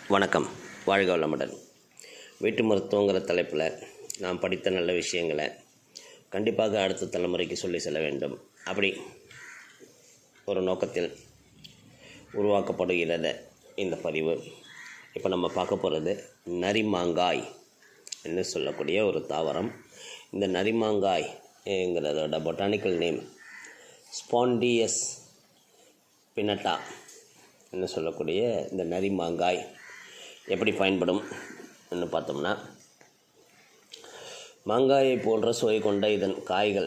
வணக்கம் வாழ்க வளமுடன் வீட்டு மருத்துவங்கிற தலைப்பில் நாம் படித்த நல்ல விஷயங்களை கண்டிப்பாக அடுத்த தலைமுறைக்கு சொல்லி செல்ல வேண்டும் அப்படி ஒரு நோக்கத்தில் உருவாக்கப்படுகிறது இந்த பதிவு இப்போ நம்ம பார்க்க போகிறது நரிமாங்காய் என்று சொல்லக்கூடிய ஒரு தாவரம் இந்த நரிமாங்காய்ங்கிறதோட பொட்டானிக்கல் நேம் ஸ்பாண்டியஸ் பினட்டா என்று சொல்லக்கூடிய இந்த நரி மாங்காய் எப்படி பயன்படும் என்று பார்த்தோம்னா மாங்காயை போன்ற சுவை கொண்ட இதன் காய்கள்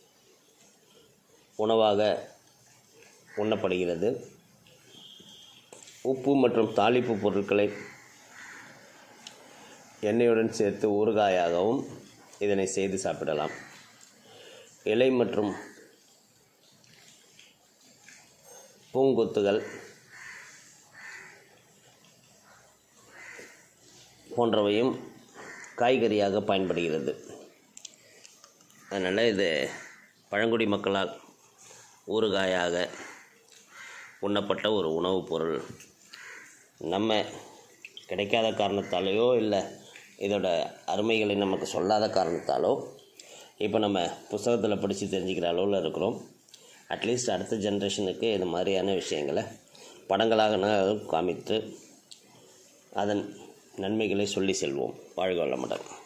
உணவாக உண்ணப்படுகிறது உப்பு மற்றும் தாளிப்பு பொருட்களை எண்ணெயுடன் சேர்த்து ஊறுகாயாகவும் இதனை செய்து சாப்பிடலாம் இலை மற்றும் பூங்கொத்துகள் போன்றவையும் காய்கறியாக பயன்படுகிறது அதனால் இது பழங்குடி மக்களால் ஊறுகாயாக உண்ணப்பட்ட ஒரு உணவுப் பொருள் நம்ம கிடைக்காத காரணத்தாலேயோ இல்லை இதோட அருமைகளை நமக்கு சொல்லாத காரணத்தாலோ இப்போ நம்ம புத்தகத்தில் படித்து தெரிஞ்சுக்கிற அளவில் இருக்கிறோம் அட்லீஸ்ட் அடுத்த ஜென்ரேஷனுக்கு இது மாதிரியான விஷயங்களை படங்களாக காமித்து அதன் நன்மைகளை சொல்லி செல்வோம் வாழ்க வளமுடன்